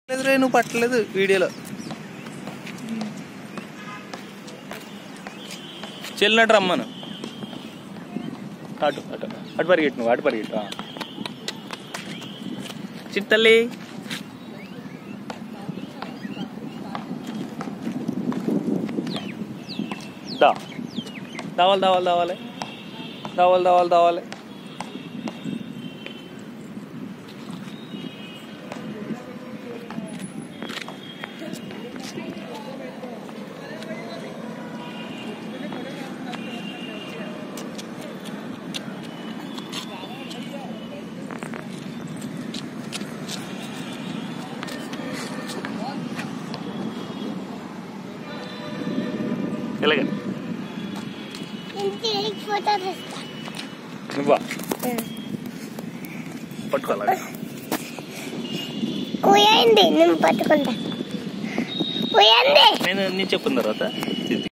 లేదురే నువ్వు పట్టలేదు వీడియోలో చెల్లినట్టు రమ్మను అటు అటు అటు పరిగెట్టు నువ్వు అటు పరిగెట్టు ఆ. చిట్టల్లి దా దావాలి దావాలి దావాలి దావాలి దావాలి దావాలి ఇలాగే ఇంటికి ఫోటో తీస్తా నువ్వా పట్టుకోవాలి ఉయ్యండి నేను పట్టుకుంటా ఉయ్యండి నేను నేను చెప్పిన తర్వాత